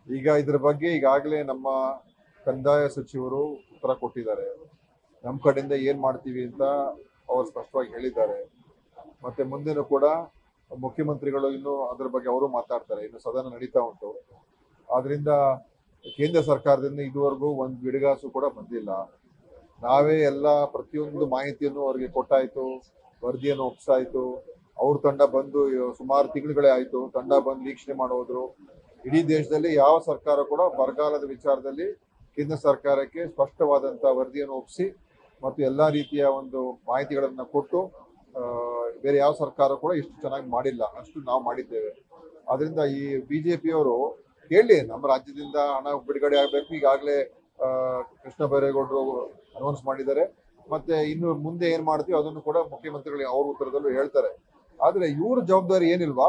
ಈಗ ಇದ್ರ ಬಗ್ಗೆ ಈಗಾಗಲೇ ನಮ್ಮ ಕಂದಾಯ ಸಚಿವರು ಉತ್ತರ ಕೊಟ್ಟಿದ್ದಾರೆ ನಮ್ಮ ಕಡೆಯಿಂದ ಏನ್ ಮಾಡ್ತೀವಿ ಅಂತ ಅವರು ಸ್ಪಷ್ಟವಾಗಿ ಹೇಳಿದ್ದಾರೆ ಮತ್ತೆ ಮುಂದಿನ ಕೂಡ ಮುಖ್ಯಮಂತ್ರಿಗಳು ಇನ್ನು ಅದ್ರ ಬಗ್ಗೆ ಅವರು ಮಾತಾಡ್ತಾರೆ ಇನ್ನು ಸದನ ನಡೀತಾ ಉಂಟು ಆದ್ರಿಂದ ಕೇಂದ್ರ ಸರ್ಕಾರದಿಂದ ಇದುವರೆಗೂ ಒಂದು ಬಿಡುಗಾಸು ಕೂಡ ಬಂದಿಲ್ಲ ನಾವೇ ಎಲ್ಲ ಪ್ರತಿಯೊಂದು ಮಾಹಿತಿಯನ್ನು ಅವರಿಗೆ ಕೊಟ್ಟಾಯ್ತು ವರದಿಯನ್ನು ಒಪ್ಸಾಯ್ತು ಅವ್ರ ತಂಡ ಬಂದು ಸುಮಾರು ತಿಂಗಳುಗಳೇ ಆಯ್ತು ತಂಡ ಬಂದು ವೀಕ್ಷಣೆ ಮಾಡೋದ್ರು ಇಡೀ ದೇಶದಲ್ಲಿ ಯಾವ ಸರ್ಕಾರ ಕೂಡ ಬರಗಾಲದ ವಿಚಾರದಲ್ಲಿ ಕೇಂದ್ರ ಸರ್ಕಾರಕ್ಕೆ ಸ್ಪಷ್ಟವಾದಂತಹ ವರದಿಯನ್ನು ಒಪ್ಪಿಸಿ ಮತ್ತು ಎಲ್ಲಾ ರೀತಿಯ ಒಂದು ಮಾಹಿತಿಗಳನ್ನ ಕೊಟ್ಟು ಆ, ಬೇರೆ ಯಾವ ಸರ್ಕಾರ ಕೂಡ ಇಷ್ಟು ಚೆನ್ನಾಗಿ ಮಾಡಿಲ್ಲ ಅಷ್ಟು ನಾವು ಮಾಡಿದ್ದೇವೆ ಆದ್ರಿಂದ ಈ ಬಿಜೆಪಿಯವರು ಹೇಳಿ ನಮ್ಮ ರಾಜ್ಯದಿಂದ ಹಣ ಬಿಡುಗಡೆ ಆಗಬೇಕು ಈಗಾಗಲೇ ಆ, ಕೃಷ್ಣ ಬೈರೇಗೌಡರು ಅನೌನ್ಸ್ ಮಾಡಿದ್ದಾರೆ ಮತ್ತೆ ಇನ್ನು ಮುಂದೆ ಏನ್ ಮಾಡ್ತೀವಿ ಅದನ್ನು ಕೂಡ ಮುಖ್ಯಮಂತ್ರಿಗಳಿಗೆ ಅವ್ರ ಉತ್ತರದಲ್ಲೂ ಹೇಳ್ತಾರೆ ಆದ್ರೆ ಇವ್ರ ಜವಾಬ್ದಾರಿ ಏನಿಲ್ವಾ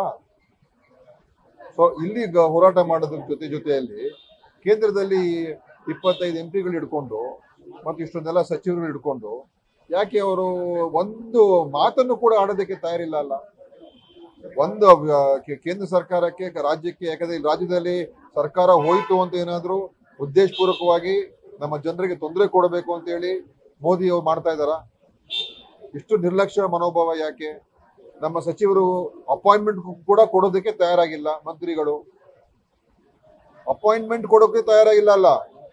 ಸೊ ಇಲ್ಲಿ ಗ- ಹೋರಾಟ ಮಾಡೋದ್ರ ಜೊತೆ ಜೊತೆಯಲ್ಲಿ ಕೇಂದ್ರದಲ್ಲಿ ಇಪ್ಪತ್ತೈದು ಎಂ ಪಿಗಳು ಹಿಡ್ಕೊಂಡು ಮತ್ತು ಇಷ್ಟೊಂದೆಲ್ಲ ಸಚಿವರುಗಳು ಹಿಡ್ಕೊಂಡು ಯಾಕೆ ಅವರು ಒಂದು ಮಾತನ್ನು ಕೂಡ ಆಡೋದಕ್ಕೆ ತಯಾರಿಲ್ಲ ಅಲ್ಲ ಒಂದು ಆ, ಕೇ- ಕೇಂದ್ರ ಸರ್ಕಾರಕ್ಕೆ ರಾಜ್ಯಕ್ಕೆ ಯಾಕಂದ್ರೆ ಇಲ್ಲಿ ರಾಜ್ಯದಲ್ಲಿ ಸರ್ಕಾರ ಹೋಯ್ತು ಅಂತ ಏನಾದ್ರು ಉದ್ದೇಶಪೂರ್ವಕವಾಗಿ ನಮ್ಮ ಜನರಿಗೆ ತೊಂದರೆ ಕೊಡಬೇಕು ಅಂತ ಹೇಳಿ ಮೋದಿ ಅವ್ರು ಮಾಡ್ತಾ ಇದಾರ ಇಷ್ಟು ನಿರ್ಲಕ್ಷ್ಯ ಮನೋಭಾವ ಯಾಕೆ ನಮ್ಮ ಸಚಿವರು ಅಪಾಯಿಂಟ್ಮೆಂಟ್ ಕೂಡ ಕೊಡೋದಕ್ಕೆ ತಯಾರಾಗಿಲ್ಲ ಮಂತ್ರಿಗಳು ಅಪಾಯಿಂಟ್ಮೆಂಟ್ ಕೊಡೋಕೆ ತಯಾರಾಗಿಲ್ಲ ಅಲ್ಲ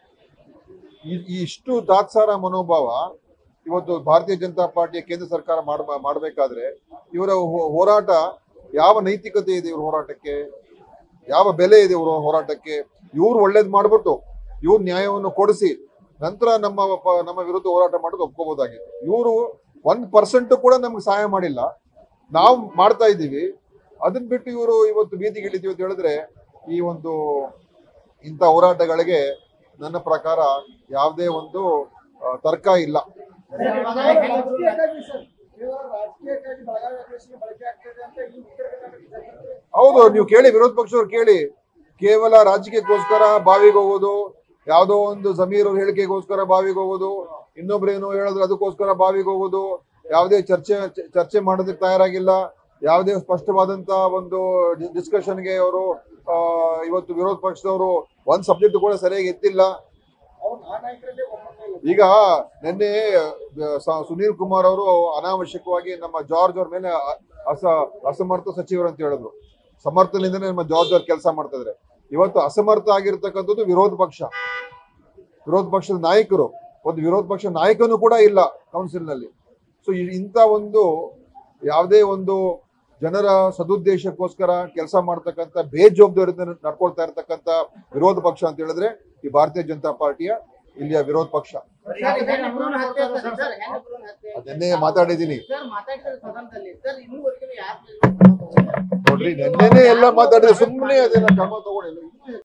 ಈ- ಈ ಇಷ್ಟು ತಾತ್ಸಾರ ಮನೋಭಾವ ಇವತ್ತು ಭಾರತೀಯ ಜನತಾ ಪಾರ್ಟಿಯ ಕೇಂದ್ರ ಸರ್ಕಾರ ಮಾಡ ಮಾಡಬೇಕಾದ್ರೆ ಇವರ ಹೋ- ಹೋರಾಟ ಯಾವ ನೈತಿಕತೆ ಇದೆ ಇವ್ರ ಹೋರಾಟಕ್ಕೆ ಯಾವ ಬೆಲೆ ಇದೆ ಇವ್ರ ಹೋರಾಟಕ್ಕೆ ಇವ್ರು ಒಳ್ಳೇದ್ ಮಾಡ್ಬಿಟ್ಟು ಇವ್ರು ನ್ಯಾಯವನ್ನು ಕೊಡಿಸಿ ನಂತರ ನಮ್ಮ ಪ- ನಮ್ಮ ವಿರುದ್ಧ ಹೋರಾಟ ಮಾಡೋದು ಒಪ್ಕೋಬಹುದಾಗಿತ್ತು ಇವರು ಒನ್ ಪರ್ಸೆಂಟ್ ಕೂಡ ನಮ್ಗೆ ಸಹಾಯ ಮಾಡಿಲ್ಲ ನಾವು ಮಾಡ್ತಾ ಇದ್ದೀವಿ ಅದನ್ನ ಬಿಟ್ಟು ಇವರು ಇವತ್ತು ಬೀದಿಗಿಳಿದೀವಿ ಅಂತ ಹೇಳಿದ್ರೆ ಈ ಒಂದು ಇಂಥ ಹೋರಾಟಗಳಿಗೆ ನನ್ನ ಪ್ರಕಾರ ಯಾವುದೇ ಒಂದು ಆ, ತರ್ಕ ಇಲ್ಲ ರಾಜಕೀಯಕ್ಕಾಗಿ ಸರ್ ಕೇವಲ ರಾಜಕೀಯಕ್ಕಾಗಿ ಬೆಳಗಾವಿ ಅಧಿವೇಶನ ಬಳಕೆ ಆಗ್ತದೆ ಅಂತ ಈ ಉತ್ತರ ಕರ್ನಾಟಕ ಜನತೆ ಹೌದು ನೀವು ಕೇಳಿ ವಿರೋಧ ಪಕ್ಷದವ್ರು ಕೇಳಿ ಕೇವಲ ರಾಜಕೀಯಕ್ಕೋಸ್ಕರ ಬಾವಿಗೆ ಹೋಗೋದು ಯಾವುದೋ ಒಂದು ಜಮೀರ್ ಅವ್ರ ಹೇಳಿಕೆಗೋಸ್ಕರ ಬಾವಿಗೆ ಹೋಗೋದು ಇನ್ನೊಬ್ರೇನು ಹೇಳಿದ್ರೆ ಅದಕ್ಕೋಸ್ಕರ ಬಾವಿಗೆ ಹೋಗೋದು ಯಾವುದೇ ಚರ್ಚೆ ಚರ್ಚೆ ಮಾಡೋದಕ್ಕೆ ತಯಾರಾಗಿಲ್ಲ ಯಾವುದೇ ಸ್ಪಷ್ಟವಾದಂತ ಒಂದು ಡಿಸ್ಕಷನ್ಗೆ ಅವರು ಇವತ್ತು ವಿರೋಧ ಪಕ್ಷದವರು ಒಂದ್ ಸಬ್ಜೆಕ್ಟ್ ಕೂಡ ಸರಿಯಾಗಿ ಎತ್ತಿಲ್ಲ ಅವ್ರು ಆ ನಾಯಕರಲ್ಲೇ ಒಮ್ಮತ ಇಲ್ಲ ಈಗ ನಿನ್ನೆ ಆ, ಸ- ಸುನೀಲ್ ಕುಮಾರ್ ಅವರು ಅನಾವಶ್ಯಕವಾಗಿ ನಮ್ಮ ಜಾರ್ಜ್ ಅವ್ರ ಮೇಲೆ ಅ- ಅಸ ಅಸಮರ್ಥ ಸಚಿವರು ಅಂತ ಹೇಳಿದ್ರು ಸಮರ್ಥನಿಂದನೇ ನಮ್ಮ ಜಾರ್ಜ್ ಅವ್ರು ಕೆಲಸ ಮಾಡ್ತಾ ಇದ್ದಾರೆ ಇವತ್ತು ಅಸಮರ್ಥ ಆಗಿರ್ತಕ್ಕಂಥದ್ದು ವಿರೋಧ ಪಕ್ಷ ವಿರೋಧ ಪಕ್ಷದ ನಾಯಕರು ಒಂದು ವಿರೋಧ ಪಕ್ಷ ನಾಯಕನು ಕೂಡ ಇಲ್ಲ ಕೌನ್ಸಿಲ್ ನಲ್ಲಿ ಸೊ ಇಂಥ ಒಂದು ಯಾವುದೇ ಒಂದು ಜನರ ಸದುದ್ದೇಶಕ್ಕೋಸ್ಕರ ಕೆಲಸ ಮಾಡ್ತಕ್ಕಂಥ ಬೇಜವಾಬ್ದಾರಿಯಿಂದ ನಡ್ಕೊಳ್ತಾ ಇರ್ತಕ್ಕಂಥ ವಿರೋಧ ಪಕ್ಷ ಅಂತ ಹೇಳಿದ್ರೆ ಈ ಭಾರತೀಯ ಜನತಾ ಪಾರ್ಟಿಯ ಇಲ್ಲಿಯ ವಿರೋಧ ಪಕ್ಷ ಸರ್, ಹೆಣ್ಣು ಹತ್ಯೆ ಆಗ್ತದೆ ಸರ್, ಹೆಣ್ಣು ಭ್ರೂಣ ಹತ್ಯೆ. ಅದನ್ನೇ ಮಾತಾಡಿದ್ದೀನಿ ಸರ್ ಮಾತಾಡಿದ್ರೆ ಸದನದಲ್ಲಿ ಸರ್ ಇನ್ನೂವರೆಗೂ ಯಾರು ನೋಡ್ರಿ ನೆನ್ನೆನೆ ಎಲ್ಲ ಮಾತಾಡಿದ್ರೆ ಸುಮ್ಮನೆ ಅದನ್ನ ಕ್ರಮ ತಗೊಂಡಿಲ್ಲ